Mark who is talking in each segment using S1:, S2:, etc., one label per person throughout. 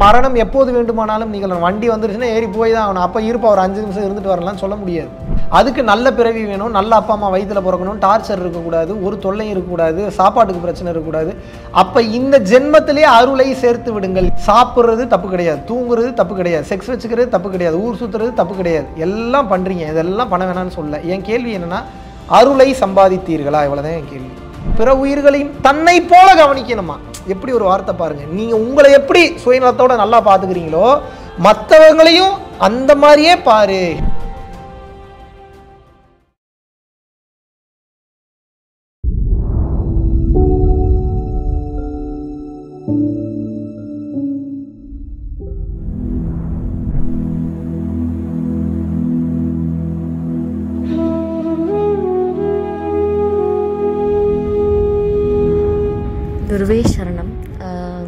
S1: மரணம் எப்போது வேண்டுமானாலும் நீங்கள் வண்டி வந்துருச்சுன்னா ஏறி போய் தான் ஆகணும் அப்போ இருப்பா ஒரு அஞ்சு நிமிஷம் இருந்துட்டு வரலாம் சொல்ல முடியாது அதுக்கு நல்ல பிறவி வேணும் நல்ல அப்பா அம்மா வயித்துல பிறக்கணும் டார்ச்சர் இருக்கக்கூடாது ஒரு தொல்லையும் இருக்கக்கூடாது சாப்பாட்டுக்கு பிரச்சனை இருக்கக்கூடாது அப்போ இந்த ஜென்மத்திலே அருளை சேர்த்து விடுங்கள் சாப்பிட்றது தப்பு கிடையாது தூங்குறது தப்பு கிடையாது செக்ஸ் வச்சுக்கிறது தப்பு கிடையாது ஊர் சுற்றுறது தப்பு கிடையாது எல்லாம் பண்ணுறீங்க இதெல்லாம் பண்ண வேணாம்னு சொல்ல என் கேள்வி என்னன்னா அருளை சம்பாதித்தீர்களா இவ்வளோதான் என் கேள்வி பிற உயிர்களையும் தன்னை போல கவனிக்கணுமா எப்படி ஒரு வார்த்தை பாருங்க நீங்க உங்களை எப்படி சுயநலத்தோட நல்லா பாத்துக்கிறீங்களோ மற்றவங்களையும் அந்த மாதிரியே பாரு
S2: குருவே சரணம் ஆஹ்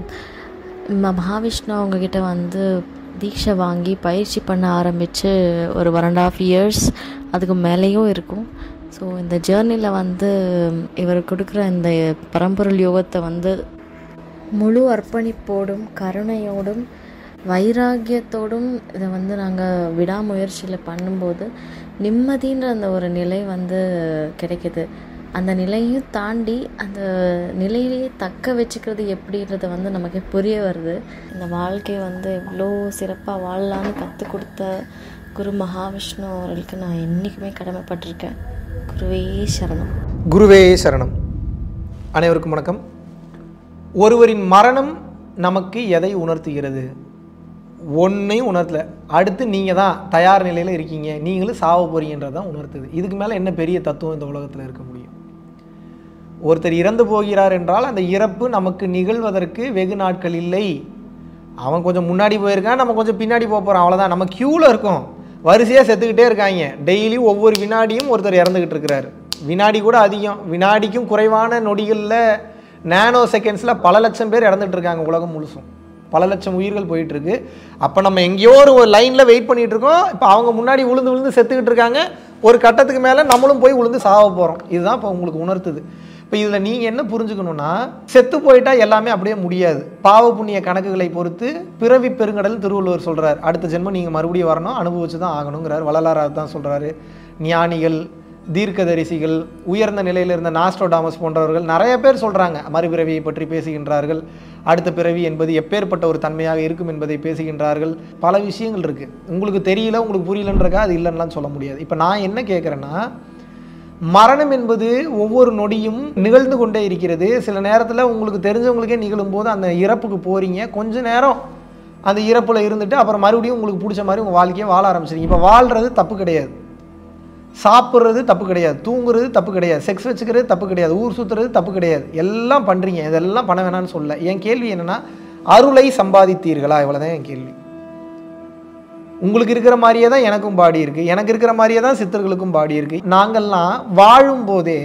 S2: ம- மகாவிஷ்ணு அவங்கக்கிட்ட வந்து தீட்சை வாங்கி பயிற்சி பண்ண ஆரம்பித்து ஒரு ஒன் அண்ட் ஆஃப் இயர்ஸ் அதுக்கு மேலேயும் இருக்கும் ஸோ இந்த ஜேர்னியில் வந்து இவர் கொடுக்குற இந்த பரம்பொருள் யோகத்தை வந்து முழு அர்ப்பணிப்போடும் கருணையோடும் வைராக்கியத்தோடும் இதை வந்து நாங்கள் விடாமுயற்சியில் பண்ணும்போது நிம்மதின்ற அந்த ஒரு நிலை வந்து கிடைக்குது அந்த நிலையும் தாண்டி அந்த நிலையிலேயே தக்க வச்சுக்கிறது எப்படின்றத வந்து நமக்கு புரிய வருது இந்த வாழ்க்கையை வந்து எவ்வளோ சிறப்பாக வாழலான்னு கற்றுக் கொடுத்த குரு மகாவிஷ்ணு அவர்களுக்கு நான் என்றைக்குமே கடமைப்பட்டிருக்கேன் குருவே சரணம்
S1: குருவே சரணம் அனைவருக்கும் வணக்கம் ஒருவரின் மரணம் நமக்கு எதை உணர்த்துகிறது ஒன்றையும் உணர்த்தல அடுத்து நீங்கள் தான் தயார் நிலையில் இருக்கீங்க நீங்களும் சாவ போறீங்கன்றதான் உணர்த்துது இதுக்கு மேலே என்ன பெரிய தத்துவம் இந்த உலகத்தில் இருக்க முடியும் ஒருத்தர் இறந்து போகிறார் என்றால் அந்த இறப்பு நமக்கு நிகழ்வதற்கு வெகு நாட்கள் இல்லை அவன் கொஞ்சம் முன்னாடி போயிருக்கான் நம்ம கொஞ்சம் பின்னாடி போக போகிறோம் அவ்வளோதான் நம்ம க்யூவில் இருக்கோம் வரிசையாக செத்துக்கிட்டே இருக்காங்க டெய்லி ஒவ்வொரு வினாடியும் ஒருத்தர் இறந்துக்கிட்டு இருக்கிறாரு வினாடி கூட அதிகம் வினாடிக்கும் குறைவான நொடிகளில் நேனோ செகண்ட்ஸில் பல லட்சம் பேர் இறந்துட்டு இருக்காங்க உலகம் முழுசும் பல லட்சம் உயிர்கள் போயிட்டு இருக்கு அப்போ நம்ம எங்கேயோ ஒரு லைனில் வெயிட் பண்ணிட்டு இருக்கோம் இப்போ அவங்க முன்னாடி விழுந்து விழுந்து செத்துக்கிட்டு இருக்காங்க ஒரு கட்டத்துக்கு மேலே நம்மளும் போய் விழுந்து சாவ போகிறோம் இதுதான் இப்போ உங்களுக்கு உணர்த்துது இப்போ இதில் நீங்கள் என்ன புரிஞ்சுக்கணும்னா செத்து போயிட்டா எல்லாமே அப்படியே முடியாது பாவ புண்ணிய கணக்குகளை பொறுத்து பிறவி பெருங்கடல் திருவள்ளுவர் சொல்கிறார் அடுத்த ஜென்மம் நீங்கள் மறுபடியும் வரணும் அனுபவிச்சு தான் ஆகணுங்கிறார் வள்ளலாரார் தான் சொல்கிறாரு ஞானிகள் தீர்க்கதரிசிகள் உயர்ந்த நிலையில் இருந்த நாஸ்ட்ரோடாமஸ் போன்றவர்கள் நிறைய பேர் சொல்கிறாங்க மறுபிறவியை பற்றி பேசுகின்றார்கள் அடுத்த பிறவி என்பது எப்பேற்பட்ட ஒரு தன்மையாக இருக்கும் என்பதை பேசுகின்றார்கள் பல விஷயங்கள் இருக்குது உங்களுக்கு தெரியல உங்களுக்கு புரியலன்றக்கா அது இல்லைன்னுலாம் சொல்ல முடியாது இப்போ நான் என்ன கேட்குறேன்னா மரணம் என்பது ஒவ்வொரு நொடியும் நிகழ்ந்து கொண்டே இருக்கிறது சில நேரத்தில் உங்களுக்கு தெரிஞ்சவங்களுக்கே நிகழும்போது அந்த இறப்புக்கு போகிறீங்க கொஞ்ச நேரம் அந்த இறப்பில் இருந்துட்டு அப்புறம் மறுபடியும் உங்களுக்கு பிடிச்ச மாதிரி உங்கள் வாழ்க்கையை வாழ ஆரம்பிச்சிருங்க இப்போ வாழ்கிறது தப்பு கிடையாது சாப்பிட்றது தப்பு கிடையாது தூங்குறது தப்பு கிடையாது செக்ஸ் வச்சுக்கிறது தப்பு கிடையாது ஊர் சுற்றுறது தப்பு கிடையாது எல்லாம் பண்ணுறீங்க இதெல்லாம் பண்ண வேணாம்னு சொல்ல என் கேள்வி என்னென்னா அருளை சம்பாதித்தீர்களா இவ்வளோதான் என் கேள்வி உங்களுக்கு இருக்கிற மாதிரியே தான் எனக்கும் பாடி இருக்குது எனக்கு இருக்கிற மாதிரியே தான் சித்தர்களுக்கும் பாடி இருக்குது நாங்கள்லாம் வாழும்போதே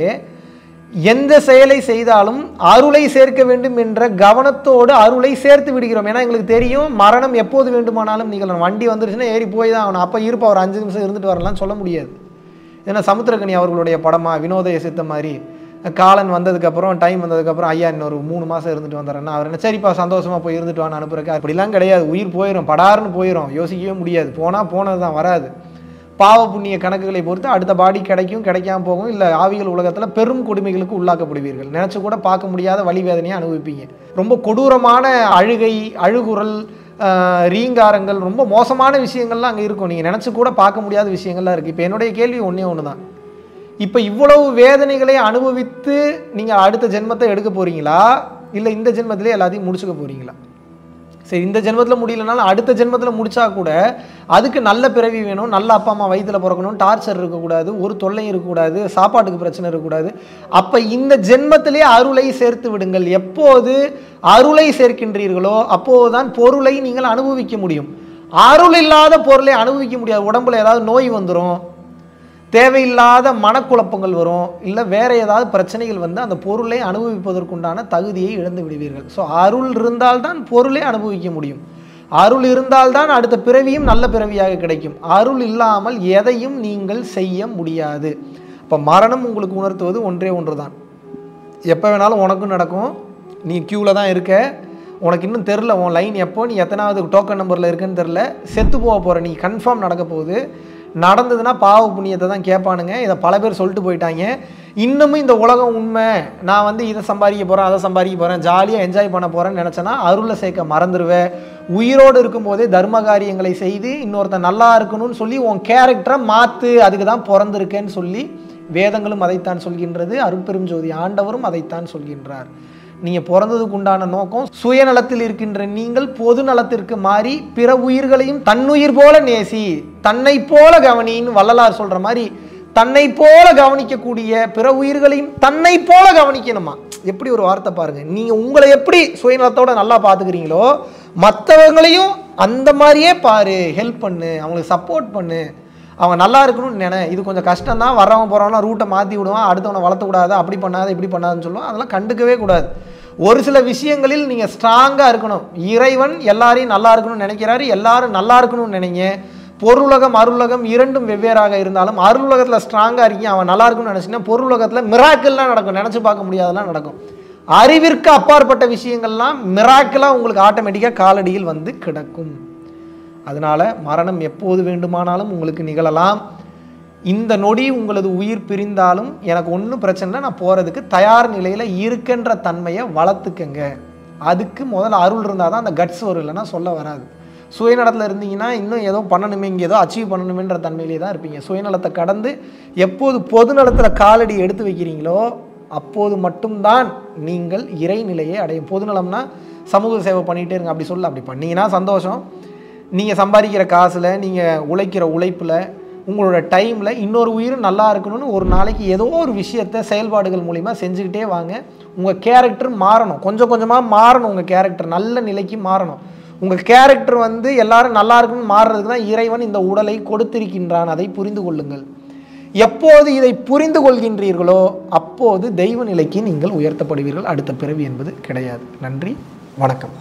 S1: எந்த செயலை செய்தாலும் அருளை சேர்க்க வேண்டும் என்ற கவனத்தோடு அருளை சேர்த்து விடுகிறோம் ஏன்னா எங்களுக்கு தெரியும் மரணம் எப்போது வேண்டுமானாலும் நீங்கள் வண்டி வந்துருச்சுன்னா ஏறி போய் தான் ஆகணும் அப்போ இருப்பா ஒரு அஞ்சு நிமிஷம் இருந்துட்டு வரலாம் சொல்ல முடியாது ஏன்னா சமுத்திரக்கனி அவர்களுடைய படமா வினோதய சித்த மாதிரி காலன் வந்ததுக்கப்புறம் டைம் வந்ததுக்கப்புறம் ஐயா இன்னொரு மூணு மாதம் இருந்துட்டு வந்துடுறேன்னா அவர் என்ன சரிப்பா சந்தோஷமாக போய் இருந்துட்டு வான்னு அனுப்புறக்கு அப்படிலாம் கிடையாது உயிர் போயிடும் படாருன்னு போயிடும் யோசிக்கவே முடியாது போனால் போனது தான் வராது பாவ புண்ணிய கணக்குகளை பொறுத்து அடுத்த பாடி கிடைக்கும் கிடைக்காம போகும் இல்லை ஆவிகள் உலகத்தில் பெரும் கொடுமைகளுக்கு உள்ளாக்கப்படுவீர்கள் நினச்சி கூட பார்க்க முடியாத வழி வேதனையை அனுபவிப்பீங்க ரொம்ப கொடூரமான அழுகை அழுகுரல் ஆஹ், ரீங்காரங்கள் ரொம்ப மோசமான விஷயங்கள்லாம் அங்கே இருக்கும் நீங்கள் நினச்சி கூட பார்க்க முடியாத விஷயங்கள்லாம் இருக்குது இப்போ என்னுடைய கேள்வி ஒன்றே ஒன்று தான் இப்போ இவ்வளவு வேதனைகளை அனுபவித்து நீங்கள் அடுத்த ஜென்மத்தை எடுக்க போறீங்களா இல்லை இந்த ஜென்மத்திலே எல்லாத்தையும் முடிச்சுக்க போறீங்களா சரி இந்த ஜென்மத்தில் முடியலனாலும் அடுத்த ஜென்மத்தில் முடிச்சா கூட அதுக்கு நல்ல பிறவி வேணும் நல்ல அப்பா அம்மா வயித்துல பிறக்கணும் டார்ச்சர் இருக்கக்கூடாது ஒரு தொல்லையும் இருக்கக்கூடாது சாப்பாட்டுக்கு பிரச்சனை இருக்கக்கூடாது அப்போ இந்த ஜென்மத்திலே அருளை சேர்த்து விடுங்கள் எப்போது அருளை சேர்க்கின்றீர்களோ அப்போதுதான் பொருளை நீங்கள் அனுபவிக்க முடியும் அருள் இல்லாத பொருளை அனுபவிக்க முடியாது உடம்புல ஏதாவது நோய் வந்துடும் தேவையில்லாத மனக்குழப்பங்கள் வரும் இல்லை வேற ஏதாவது பிரச்சனைகள் வந்து அந்த பொருளை அனுபவிப்பதற்குண்டான தகுதியை இழந்து விடுவீர்கள் ஸோ அருள் இருந்தால்தான் பொருளை அனுபவிக்க முடியும் அருள் இருந்தால்தான் அடுத்த பிறவியும் நல்ல பிறவியாக கிடைக்கும் அருள் இல்லாமல் எதையும் நீங்கள் செய்ய முடியாது இப்போ மரணம் உங்களுக்கு உணர்த்துவது ஒன்றே ஒன்று தான் எப்போ வேணாலும் உனக்கும் நடக்கும் நீ க்யூவில் தான் இருக்க உனக்கு இன்னும் தெரில உன் லைன் எப்போ நீ எத்தனாவது டோக்கன் நம்பரில் இருக்குன்னு தெரில செத்து போக போகிற நீ கன்ஃபார்ம் நடக்க போகுது நடந்ததுன்னா பாவ புண்ணியத்தை தான் கேட்பானுங்க இதை பல பேர் சொல்லிட்டு போயிட்டாங்க இன்னமும் இந்த உலகம் உண்மை நான் வந்து இதை சம்பாதிக்க போகிறேன் அதை சம்பாதிக்க போகிறேன் ஜாலியாக என்ஜாய் பண்ண போகிறேன்னு நினச்சேன்னா அருளை சேர்க்க மறந்துடுவேன் உயிரோடு இருக்கும்போதே தர்ம காரியங்களை செய்து இன்னொருத்தன் நல்லா இருக்கணும்னு சொல்லி உன் கேரக்டரை மாற்று அதுக்கு தான் பிறந்திருக்கேன்னு சொல்லி வேதங்களும் அதைத்தான் சொல்கின்றது அருட்பெரும் ஜோதி ஆண்டவரும் அதைத்தான் சொல்கின்றார் நீங்கள் பிறந்ததுக்கு உண்டான நோக்கம் சுயநலத்தில் இருக்கின்ற நீங்கள் பொது நலத்திற்கு மாறி பிற உயிர்களையும் தன்னுயிர் போல நேசி தன்னை போல கவனின்னு வள்ளலார் சொல்ற மாதிரி தன்னை போல கவனிக்கக்கூடிய பிற உயிர்களையும் தன்னை போல கவனிக்கணுமா எப்படி ஒரு வார்த்தை பாருங்க நீங்க உங்களை எப்படி சுயநலத்தோட நல்லா பார்த்துக்கிறீங்களோ மற்றவங்களையும் அந்த மாதிரியே பாரு ஹெல்ப் பண்ணு அவங்களுக்கு சப்போர்ட் பண்ணு அவங்க நல்லா இருக்கணும்னு நினை இது கொஞ்சம் கஷ்டம் தான் வரவன் போகிறவங்களாம் ரூட்டை மாற்றி விடுவான் அடுத்தவனை வளர்த்தக்கூடாது அப்படி பண்ணாத இப்படி பண்ணாதுன்னு சொல்லுவான் அதெல்லாம் கண்டுக்கவே கூடாது ஒரு சில விஷயங்களில் நீங்கள் ஸ்ட்ராங்காக இருக்கணும் இறைவன் எல்லாரையும் நல்லா இருக்கணும்னு நினைக்கிறாரு எல்லாரும் நல்லா இருக்கணும்னு நினைங்க பொருளுலகம் அருளுலகம் இரண்டும் வெவ்வேறாக இருந்தாலும் அருளுலகத்தில் ஸ்ட்ராங்காக இருக்கீங்க அவன் நல்லா இருக்கும்னு நினச்சிங்கன்னா பொருளுலகத்தில் மிராக்கள்லாம் நடக்கும் நினச்சி பார்க்க முடியாதெல்லாம் நடக்கும் அறிவிற்கு அப்பாற்பட்ட விஷயங்கள்லாம் மிராக்கலாக உங்களுக்கு ஆட்டோமேட்டிக்காக காலடியில் வந்து கிடக்கும் அதனால் மரணம் எப்போது வேண்டுமானாலும் உங்களுக்கு நிகழலாம் இந்த நொடி உங்களது உயிர் பிரிந்தாலும் எனக்கு ஒன்றும் பிரச்சனை இல்லை நான் போகிறதுக்கு தயார் நிலையில் இருக்கின்ற தன்மையை வளர்த்துக்கங்க அதுக்கு முதல்ல அருள் இருந்தால் தான் அந்த கட்ஸ் வரும் இல்லைன்னா சொல்ல வராது சுயநலத்தில் இருந்தீங்கன்னா இன்னும் ஏதோ பண்ணணுமே இங்கே ஏதோ அச்சீவ் பண்ணணுமேன்ற தன்மையிலே தான் இருப்பீங்க சுயநலத்தை கடந்து எப்போது பொது நலத்தில் காலடி எடுத்து வைக்கிறீங்களோ அப்போது மட்டும்தான் நீங்கள் இறைநிலையை அடையும் பொதுநலம்னா சமூக சேவை பண்ணிகிட்டே இருங்க அப்படி சொல்ல அப்படி பண்ணீங்கன்னா சந்தோஷம் நீங்கள் சம்பாதிக்கிற காசில் நீங்கள் உழைக்கிற உழைப்பில் உங்களோட டைமில் இன்னொரு உயிரும் நல்லா இருக்கணும்னு ஒரு நாளைக்கு ஏதோ ஒரு விஷயத்தை செயல்பாடுகள் மூலிமா செஞ்சுக்கிட்டே வாங்க உங்கள் கேரக்டர் மாறணும் கொஞ்சம் கொஞ்சமாக மாறணும் உங்கள் கேரக்டர் நல்ல நிலைக்கு மாறணும் உங்கள் கேரக்டர் வந்து எல்லாரும் நல்லா இருக்கணும்னு மாறுறதுக்கு தான் இறைவன் இந்த உடலை கொடுத்திருக்கின்றான் அதை புரிந்து கொள்ளுங்கள் எப்போது இதை புரிந்து கொள்கின்றீர்களோ அப்போது தெய்வ நிலைக்கு நீங்கள் உயர்த்தப்படுவீர்கள் அடுத்த பிறவி என்பது கிடையாது நன்றி வணக்கம்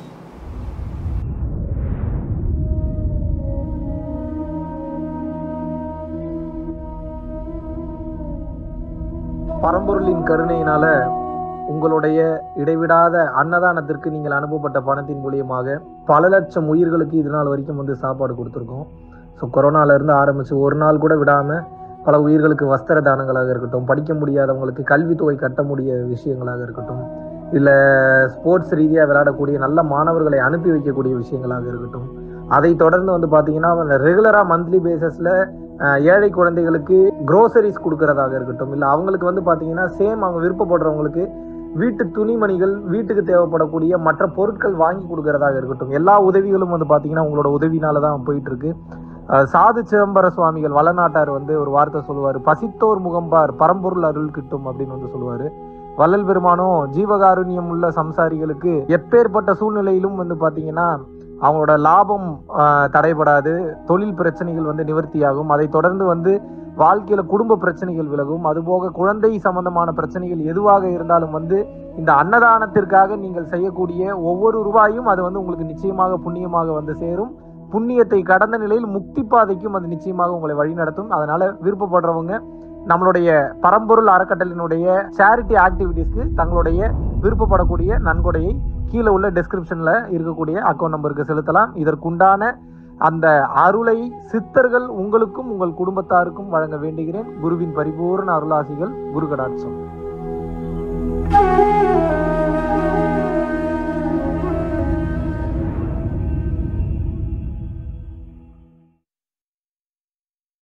S1: பரம்பொருளின் கருணையினால உங்களுடைய இடைவிடாத அன்னதானத்திற்கு நீங்கள் அனுப்பப்பட்ட பணத்தின் மூலியமாக பல லட்சம் உயிர்களுக்கு இது நாள் வரைக்கும் வந்து சாப்பாடு கொடுத்துருக்கோம் ஸோ கொரோனால இருந்து ஆரம்பிச்சு ஒரு நாள் கூட விடாம பல உயிர்களுக்கு வஸ்திர தானங்களாக இருக்கட்டும் படிக்க முடியாதவங்களுக்கு கல்வித்தொகை கட்ட முடிய விஷயங்களாக இருக்கட்டும் இல்லை ஸ்போர்ட்ஸ் ரீதியாக விளையாடக்கூடிய நல்ல மாணவர்களை அனுப்பி வைக்கக்கூடிய விஷயங்களாக இருக்கட்டும் அதை தொடர்ந்து வந்து பார்த்தீங்கன்னா ரெகுலராக மந்த்லி பேசிஸில் ஏழை குழந்தைகளுக்கு க்ரோசரிஸ் கொடுக்கறதாக இருக்கட்டும் இல்லை அவங்களுக்கு வந்து பார்த்தீங்கன்னா சேம் அவங்க விருப்பப்படுறவங்களுக்கு வீட்டு துணிமணிகள் வீட்டுக்கு தேவைப்படக்கூடிய மற்ற பொருட்கள் வாங்கி கொடுக்கறதாக இருக்கட்டும் எல்லா உதவிகளும் வந்து பார்த்தீங்கன்னா உங்களோட உதவினால தான் போயிட்டு இருக்கு அஹ் சாது சிதம்பர சுவாமிகள் வளநாட்டார் வந்து ஒரு வார்த்தை சொல்லுவார் பசித்தோர் முகம்பார் பரம்பொருள் அருள் கிட்டும் அப்படின்னு வந்து சொல்லுவாரு வள்ளல் பெருமானும் ஜீவகாருண்யம் உள்ள சம்சாரிகளுக்கு எப்பேற்பட்ட சூழ்நிலையிலும் வந்து பாத்தீங்கன்னா அவங்களோட லாபம் ஆஹ், தடைபடாது தொழில் பிரச்சனைகள் வந்து நிவர்த்தியாகும் அதை தொடர்ந்து வந்து வாழ்க்கையில குடும்ப பிரச்சனைகள் விலகும் அதுபோக குழந்தை சம்பந்தமான பிரச்சனைகள் எதுவாக இருந்தாலும் வந்து இந்த அன்னதானத்திற்காக நீங்கள் செய்யக்கூடிய ஒவ்வொரு ரூபாயும் அது வந்து உங்களுக்கு நிச்சயமாக புண்ணியமாக வந்து சேரும் புண்ணியத்தை கடந்த நிலையில் முக்தி பாதைக்கும் அது நிச்சயமாக உங்களை வழிநடத்தும் அதனால விருப்பப்படுறவங்க நம்மளுடைய பரம்பொருள் அறக்கட்டளினுடைய சேரிட்டி ஆக்டிவிட்டீஸ்க்கு தங்களுடைய விருப்பப்படக்கூடிய நன்கொடையை கீழே உள்ள டெஸ்கிரிப்ஷன்ல இருக்கக்கூடிய அக்கௌண்ட் நம்பருக்கு செலுத்தலாம் இதற்குண்டான அந்த அருளை சித்தர்கள் உங்களுக்கும் உங்கள் குடும்பத்தாருக்கும் வழங்க வேண்டுகிறேன் குருவின் பரிபூர்ண அருளாசிகள் குரு கடாட்சம்